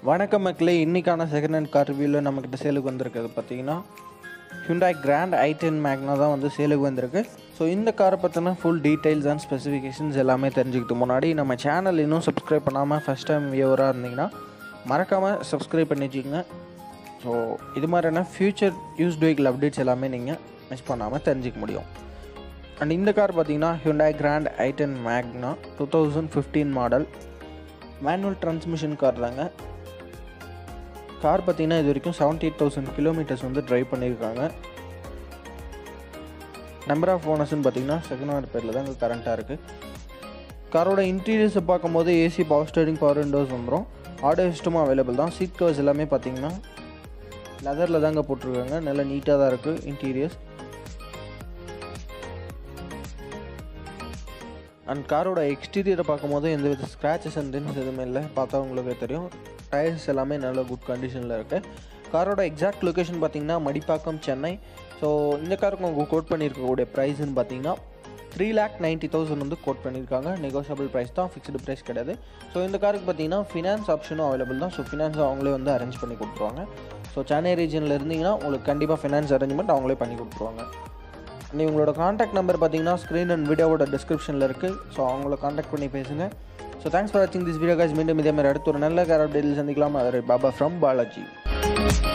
வணக்கம் மக்களே இன்றைக்கான செகண்ட் ஹேண்ட் கார் ரிவ்யூவில் நம்மக்கிட்ட சேலுக்கு வந்திருக்கிறது பார்த்தீங்கன்னா ஹியூண்டாய் கிராண்ட் ஐ டென் மேக்னா தான் வந்து சேலுக்கு வந்திருக்கு ஸோ இந்த காரை பற்றின ஃபுல் டீட்டெயில்ஸ் அண்ட் ஸ்பெசிஃபிகேஷன்ஸ் எல்லாமே தெரிஞ்சுக்கிட்டு முன்னாடி நம்ம சேனல் இன்னும் சப்ஸ்கிரைப் பண்ணாமல் ஃபஸ்ட் டைம் வியூவராக இருந்தீங்கன்னா மறக்காமல் சப்ஸ்கிரைப் பண்ணி வச்சுக்கோங்க ஸோ இது மாதிரியான ஃப்யூச்சர் யூஸ்ட் வெஹிக்கிள் அப்டேட்ஸ் எல்லாமே நீங்கள் மிஸ் பண்ணாமல் தெரிஞ்சிக்க முடியும் அண்ட் இந்த கார் பார்த்தீங்கன்னா Hyundai Grand I ten Magna two thousand fifteen model manual transmission car தாங்க கார் பார்த்தீங்கன்னா இது வரைக்கும் செவன்ட்டி எயிட் தௌசண்ட் கிலோமீட்டர்ஸ் வந்து ட்ரைவ் பண்ணியிருக்காங்க நம்பர் ஆஃப் ஓனர்ஸ்னு பார்த்தீங்கன்னா செகண்ட் ஓனர் பேரில் தான் கரண்ட்டாக இருக்குது காரோட இன்டீரியர்ஸை பார்க்கும்போது AC power steering power windows வந்துடும் ஆடியோ சிஸ்டமும் அவைலபிள் தான் சீட் கவர்ஸ் எல்லாமே பார்த்தீங்கன்னா லெதரில் தாங்க போட்டிருக்காங்க நல்லா நீட்டாக தான் இருக்குது இன்டீரியர்ஸ் அண்ட் காரோட எக்ஸ்டீரியரை பார்க்கும்போது எந்த வித ஸ்க்ராச்சஸ் அண்ட் டென்ஸ் எதுவுமே இல்லை பார்த்தா உங்களுக்கு தெரியும் டயர்ஸ் எல்லாமே நல்ல குட் கண்டிஷனில் இருக்குது காரோட எக்ஸாக்ட் லொக்கேஷன் பார்த்தீங்கன்னா மடிப்பாக்கம் சென்னை ஸோ இந்த காருக்கு அவங்க கோட் பண்ணியிருக்கக்கூடிய ப்ரைஸ்னு பார்த்தீங்கன்னா த்ரீ லேக் நைன்ட்டி தௌசண்ட் வந்து கோட் பண்ணியிருக்காங்க நெகோஷியபிள் ப்ரைஸ் தான் ஃபிக்ஸ்டு ப்ரைஸ் கிடையாது ஸோ இந்த காருக்கு பார்த்தீங்கன்னா ஃபினான்ஸ் ஆப்ஷனும் அவைலபிள் தான் ஸோ ஃபினான்ஸ் அவங்களே வந்து அரேஞ்ச் பண்ணி கொடுத்துருவாங்க ஸோ சென்னை ரீஜனில் இருந்தீங்கன்னா உங்களுக்கு கண்டிப்பாக ஃபினான்ஸ் அரேஞ்ச்மெண்ட் அவங்களே பண்ணி கொடுத்துருவாங்க நீ உங்களோட காண்டாக்ட் நம்பர் பார்த்தீங்கன்னா ஸ்க்ரீன் அண்ட் வீடியோவோட டிஸ்கிரிப்ஷனில் இருக்குது ஸோ அவங்கள காண்டாக்ட் பண்ணி பேசுங்க ஸோ தேங்க்ஸ் ஃபார் வாட்சிங் திஸ் வீடியோ காய்ஸ் மீண்டும் இதே மாதிரி அடுத்த ஒரு நல்ல கேர் அப்டேட்டில் சந்திக்கலாம் அது பாபா ஃப்ரம் பாலாஜி